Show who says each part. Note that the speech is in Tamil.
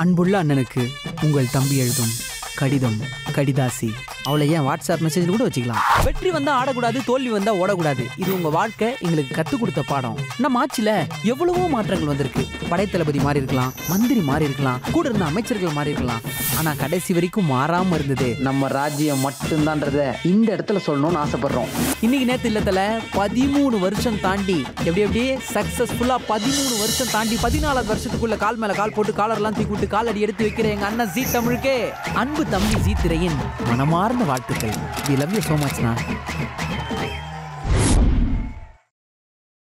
Speaker 1: அன்புள்ள அண்ணனுக்கு உங்கள் தம்பி எழுதும் கடிதம் கடிதாசி அவளை ஏன் வாட்ஸ்அப் மெசேஜ் கூட வச்சுக்கலாம் வெற்றி வந்தா ஆடக்கூடாது தோல்வி வந்தா ஓடக்கூடாது இது உங்க வாழ்க்கை எங்களுக்கு கத்து கொடுத்த பாடம் நம்ம ஆட்சியில எவ்வளவோ மாற்றங்கள் வந்திருக்கு படைத்தளபதி மாறி இருக்கலாம் மந்திரி மாறி இருக்கலாம் கூட இருந்த அமைச்சர்கள் மாறி இருக்கலாம் ஆனா கடைசி வரைக்கும் மாறாம இருந்தது நம்ம ராஜ்யம் மட்டும்தான்றத இந்த இடத்துல சொல்லணும்னு ஆசைப்படுறோம் இன்னைக்கு நேத்து இல்லத்துல பதிமூணு வருஷம் தாண்டி எப்படி எப்படி சக்சஸ்ஃபுல்லா பதிமூணு வருஷம் தாண்டி பதினாலாவது வருஷத்துக்குள்ள கால் மேல கால் போட்டு காலர்லாம் தூக்கி விட்டு காலடி எடுத்து வைக்கிற எங்க அண்ணன் ஜீ தமிழுக்கே அன்பு தம்பி ஜீ திரையின் மனமார்ந்த வாழ்த்துக்கள் வி லவ் யூ சோ மச்னா